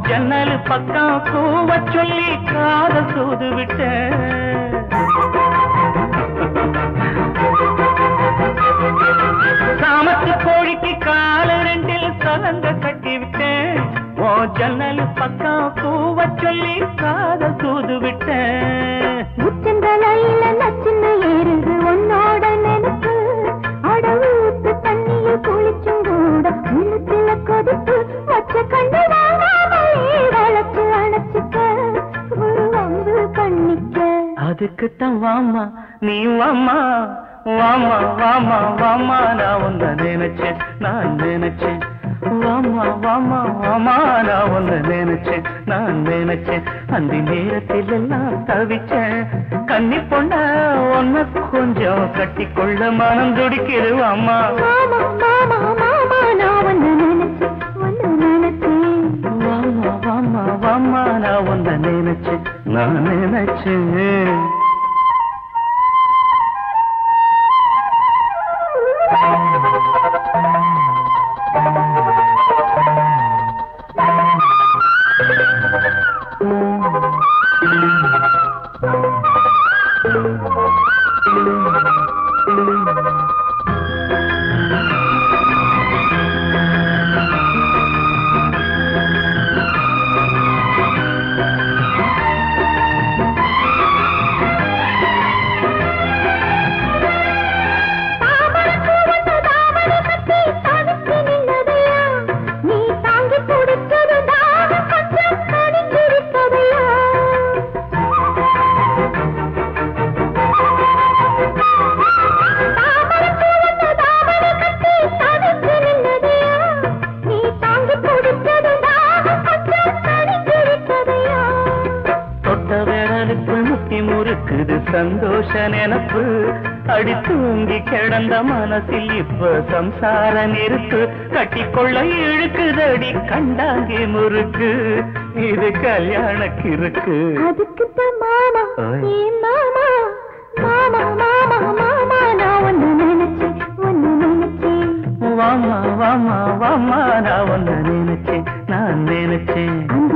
ஜன்னல் பக்கம் கூவ சொல்லி காத சூது விட்டேன் சாமத்து கோழிக்கு கால ரெண்டில் சலங்க கட்டி விட்டேன் ஓ ஜன்னல் பக்கம் கூவ சொல்லி காத தூது விட்டேன் உச்சந்தலையில நச்சுன்னு ஏறுது உன்னோட நினைப்பு அட ஊத்து தண்ணிய குளிச்சும் கூட உள்ளத்துல கொதிப்பு வச்ச கண்டு வாங்காமலே வளர்த்து அணைச்சுக்க ஒரு வம்பு பண்ணிக்க அதுக்குத்தான் வாமா நீ வாமா வாமா வாமா வாமா நான் உன்னை நினைச்சேன் நான் நினைச்சேன் வாமா வாமா வாமா நான் உன்னை நினைச்சேன் நான் நினைச்சேன் அந்த நேரத்தில் எல்லாம் தவிச்சேன் கன்னி பொண்ண உன்னை கொஞ்சம் கட்டிக்கொள்ள மனம் துடிக்குது வாமா மாமா மாமா மாமா நான் ஒன்னு நினைச்சேன் ஒன்னு நினைச்சேன் வாமா வாமா வாமா நான் உன்னை நினைச்சேன் நான் நினைச்சேன் தாமரைப்பூ வந்து தாமரை கட்டி தவித்து நின்னதையா நீ தாங்கி பிடிச்சது தாகம் கொஞ்சம் தனிஞ்சிருப்பதையா தாமரைப்பூ வந்து தாமரை கட்டி தவித்து நின்னதையா நீ தாங்கி பிடிச்சது தாகம் கொஞ்சம் தனிஞ்சிருப்பதையா தொட்ட விரலுக்குள் முட்டி முறுக்குது சந்தோஷ நினப்பு அடி தூங்கி கிடந்த மனசில் இப்ப சம்சார நெருப்பு கட்டிக்கொள்ள இழுக்குதடி கண்டாங்கி முறுக்கு இது கல்யாண கிறுக்கு அதுக்குத்தான் மாமா ஓய். ஏ மாமா மாமா மாமா மாமா நான் ஒன்னு நினைச்சேன் ஒன்னு நினைச்சேன் வாமா வாமா வாமா நான் ஒன்னு நினைச்சேன் நான் நினைச்சேன் அந்த